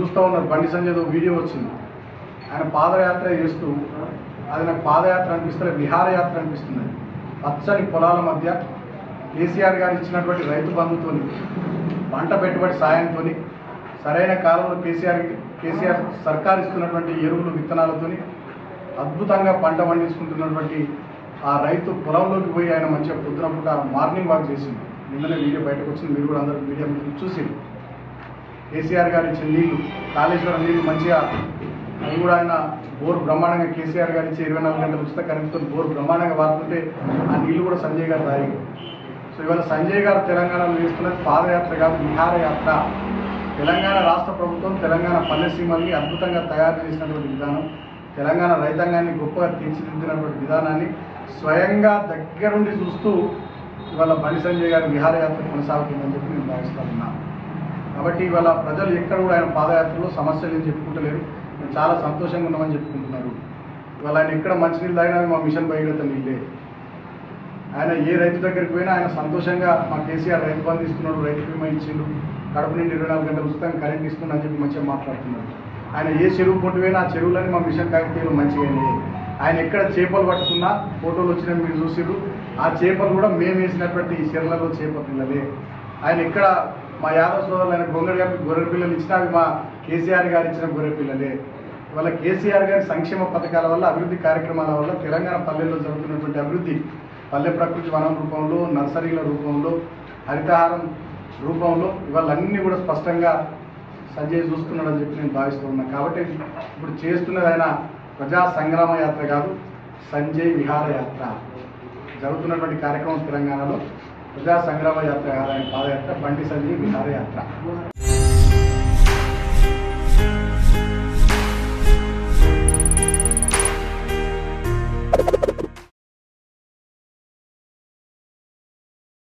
చూస్తూ ఉన్నారు బండి సంజయ్ వీడియో వచ్చింది ఆయన పాదయాత్ర చేస్తూ అది నాకు పాదయాత్ర అనిపిస్తుంది విహారయాత్ర అనిపిస్తుంది పచ్చని పొలాల మధ్య కేసీఆర్ గారు ఇచ్చినటువంటి రైతు బంధుతోని పంట పెట్టుబడి సాయంతో సరైన కాలంలో కేసీఆర్ కేసీఆర్ సర్కార్ ఇస్తున్నటువంటి ఎరువులు విత్తనాలతోని అద్భుతంగా పంట పండించుకుంటున్నటువంటి ఆ రైతు పొలంలోకి పోయి ఆయన మంచిగా పొద్దున పూట మార్నింగ్ వాక్ చేసింది నిన్ననే వీడియో బయటకు వచ్చింది మీరు కూడా అందరూ మీడియా చూసి కేసీఆర్ గారు ఇచ్చిన నీళ్లు కాళేశ్వరం నీళ్లు మంచిగా అవి కూడా ఆయన బోర్ బ్రహ్మాండంగా కేసీఆర్ గారు ఇచ్చే ఇరవై నాలుగు గంటల ఉచిత కరెంట్తో బోర్ బ్రహ్మాండంగా వాడుతుంటే ఆ నీళ్లు కూడా సంజయ్ గారు తాగి సో ఇవాళ సంజయ్ గారు తెలంగాణలో చేస్తున్నది పాదయాత్ర కాదు విహారయాత్ర తెలంగాణ రాష్ట్ర ప్రభుత్వం తెలంగాణ పల్లె సీమల్ని అద్భుతంగా తయారు చేసినటువంటి విధానం తెలంగాణ రైతాంగాన్ని గొప్పగా తీర్చిదిద్దినటువంటి విధానాన్ని స్వయంగా దగ్గరుండి చూస్తూ ఇవాళ బండి సంజయ్ గారి విహారయాత్ర కొనసాగుతుందని చెప్పి నేను భావిస్తా ఉన్నాను కాబట్టి ఇవాళ ప్రజలు ఎక్కడ కూడా ఆయన పాదయాత్రలో సమస్యలు ఏం చెప్పుకుంటలేరు మేము చాలా సంతోషంగా ఉన్నామని చెప్పుకుంటున్నారు ఇవాళ ఆయన ఎక్కడ మంచినీళ్ళు తాగినా మా మిషన్ భగీరథ నీళ్ళే ఆయన ఏ రైతు దగ్గరికి పోయినా ఆయన సంతోషంగా మా కేసీఆర్ రైతు బంధు ఇస్తున్నాడు రైతు బీమా ఇచ్చిండు కడుపు నుండి ఇరవై నాలుగు గంటలు ఉచితంగా కరెంట్ ఇస్తున్నా అని చెప్పి మంచిగా మాట్లాడుతున్నారు ఆయన ఏ చెరువు పొట్టు పోయినా ఆ చెరువులని మా మిషన్ కాకతీయులు మంచిగా అయినాయి ఆయన ఎక్కడ చేపలు పట్టుకున్నా ఫోటోలు వచ్చినా మీరు చూసిర్రు ఆ చేపలు కూడా మేము వేసినటువంటి ఈ చెర్లలో చేప పిల్లలే ఆయన ఎక్కడ మా యాదవ్ సోదరులు ఆయన గొంగడి గారికి గొర్రె పిల్లలు ఇచ్చినా అవి మా కేసీఆర్ గారు ఇచ్చిన గొర్రె పిల్లలే ఇవాళ కేసీఆర్ గారి సంక్షేమ పథకాల వల్ల అభివృద్ధి కార్యక్రమాల వల్ల తెలంగాణ పల్లెల్లో జరుగుతున్నటువంటి అభివృద్ధి పల్లె ప్రకృతి వనం రూపంలో నర్సరీల రూపంలో హరితహారం రూపంలో ఇవాళ అన్నీ కూడా స్పష్టంగా సంజయ్ చూస్తున్నాడని చెప్పి నేను భావిస్తూ ఉన్నాను కాబట్టి ఇప్పుడు చేస్తున్నది ఆయన ప్రజా సంగ్రామ యాత్ర కాదు సంజయ్ విహార యాత్ర జరుగుతున్నటువంటి కార్యక్రమం తెలంగాణలో ప్రజా సంగ్రామ యాత్ర కాదు ఆయన పాదయాత్ర బండి సంజయ్ విహార యాత్ర